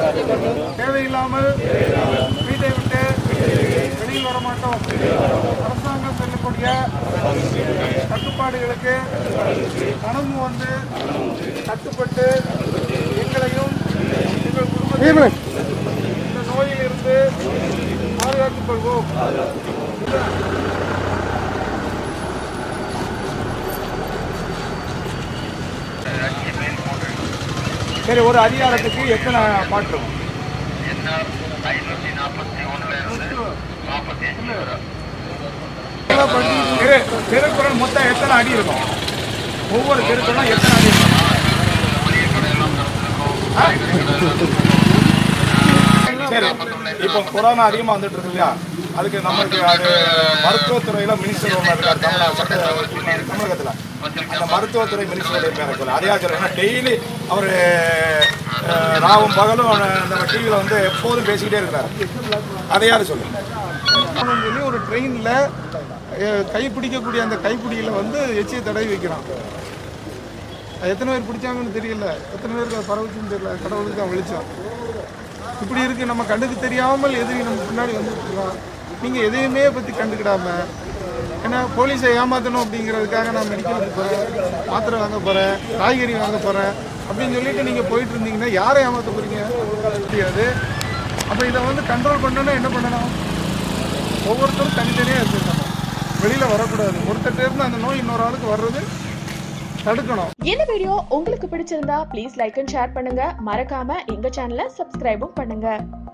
தேவையில்லாமல் வீட்டை விட்டு வெளியில் வர மாட்டோம் அரசாங்கம் சொல்லக்கூடிய கட்டுப்பாடுகளுக்கு மனமும் வந்து கட்டுப்பட்டு எங்களையும் எங்கள் குடும்பத்தையும் இந்த நோயிலிருந்து பாதுகாத்துக் கொள்வோம் சரி ஒரு அதிகாரத்துக்கு எத்தனை பாட்டு திரு திருக்குறள் மொத்தம் எத்தனை அடி இருக்கும் ஒவ்வொரு திருக்குறளும் எத்தனை அடி இருக்கும் ஆ? சரி இப்போ கொரோனா அதிகமாக வந்துட்டு இருக்கு இல்லையா அதுக்கு நமக்கு அது மருத்துவத்துறையில மினிஸ்டர் ஒன்று இருக்கார் தமிழக தமிழகத்தில் அந்த மருத்துவத்துறை மினிஸ்டருடைய பேர் இருக்குல்ல அதையா சொல்றேன் டெய்லி அவர் ராவும் பகலும் அந்த டிவியில் வந்து எப்போதும் பேசிக்கிட்டே இருக்கிறார் அதையாரு சொல்லுங்க சொல்லி ஒரு ட்ரெயினில் கைப்பிடிக்கக்கூடிய அந்த கைப்பிடியில் வந்து எச்சியை தடவி வைக்கிறான் அது எத்தனை பேர் பிடிச்சாங்கன்னு தெரியல எத்தனை பேருக்கு அது பரவுச்சுன்னு தெரியல கடவுளுக்கு தான் வெளிச்சம் இப்படி இருக்கு நம்ம கண்ணுக்கு தெரியாமல் எதிரி நம்ம பின்னாடி வந்துட்டு இருக்கான் நீங்க எதையுமே பத்தி கண்டுக்கிடாம ஏன்னா போலீஸை ஏமாத்தணும் அப்படிங்கிறதுக்காக நான் மெடிக்கலுக்கு போறேன் மாத்திரை வாங்க போறேன் காய்கறி வாங்க போறேன் அப்படின்னு சொல்லிட்டு நீங்க போயிட்டு இருந்தீங்கன்னா யாரை ஏமாத்த போறீங்க முடியாது அப்ப இதை வந்து கண்ட்ரோல் பண்ணணும்னா என்ன பண்ணணும் ஒவ்வொருத்தரும் தனித்தனியாக இருக்கணும் வெளியில வரக்கூடாது ஒருத்தர்ட்ட இருந்து அந்த நோய் இன்னொரு ஆளுக்கு வர்றது தடுக்கணும் இந்த வீடியோ உங்களுக்கு பிடிச்சிருந்தா ப்ளீஸ் லைக் அண்ட் ஷேர் பண்ணுங்க மறக்காம எங்க சேனலை சப்ஸ்கிரைபும் பண்ணுங்க